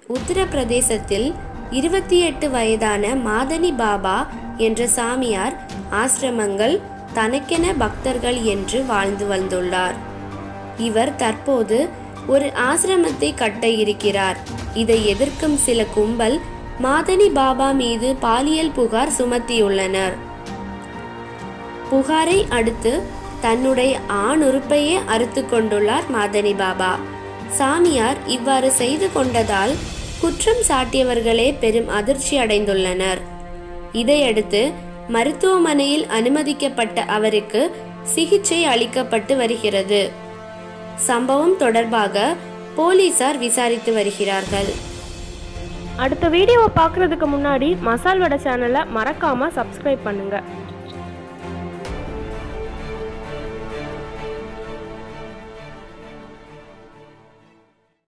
உத்தரப்பிரதேசத்தில் இருபத்தி எட்டு வயதான மாதனி பாபா என்ற சாமியார் ஆசிரமங்கள் தனக்கென பக்தர்கள் என்று வாழ்ந்து வந்துள்ளார் இவர் தற்போது ஒரு ஆசிரமத்தை கட்ட இருக்கிறார் இதை எதிர்க்கும் சில கும்பல் மாதனி பாபா மீது பாலியல் புகார் சுமத்தியுள்ளனர் புகாரை அடுத்து தன்னுடைய ஆண் உறுப்பையே அறுத்து கொண்டுள்ளார் மாதனி பாபா சாமியார் இவ்வாறு செய்து கொண்டதால் குற்றம் சாட்டியவர்களே பெரும் அதிர்ச்சி அடைந்துள்ளனர் இதையடுத்து மருத்துவமனையில் அனுமதிக்கப்பட்ட அவருக்கு சிகிச்சை அளிக்கப்பட்டு வருகிறது சம்பவம் தொடர்பாக போலீசார் விசாரித்து வருகிறார்கள் அடுத்த வீடியோவை பார்க்குறதுக்கு முன்னாடி மசால் வடை சேனலை மறக்காமல் சப்ஸ்கிரைப் பண்ணுங்கள்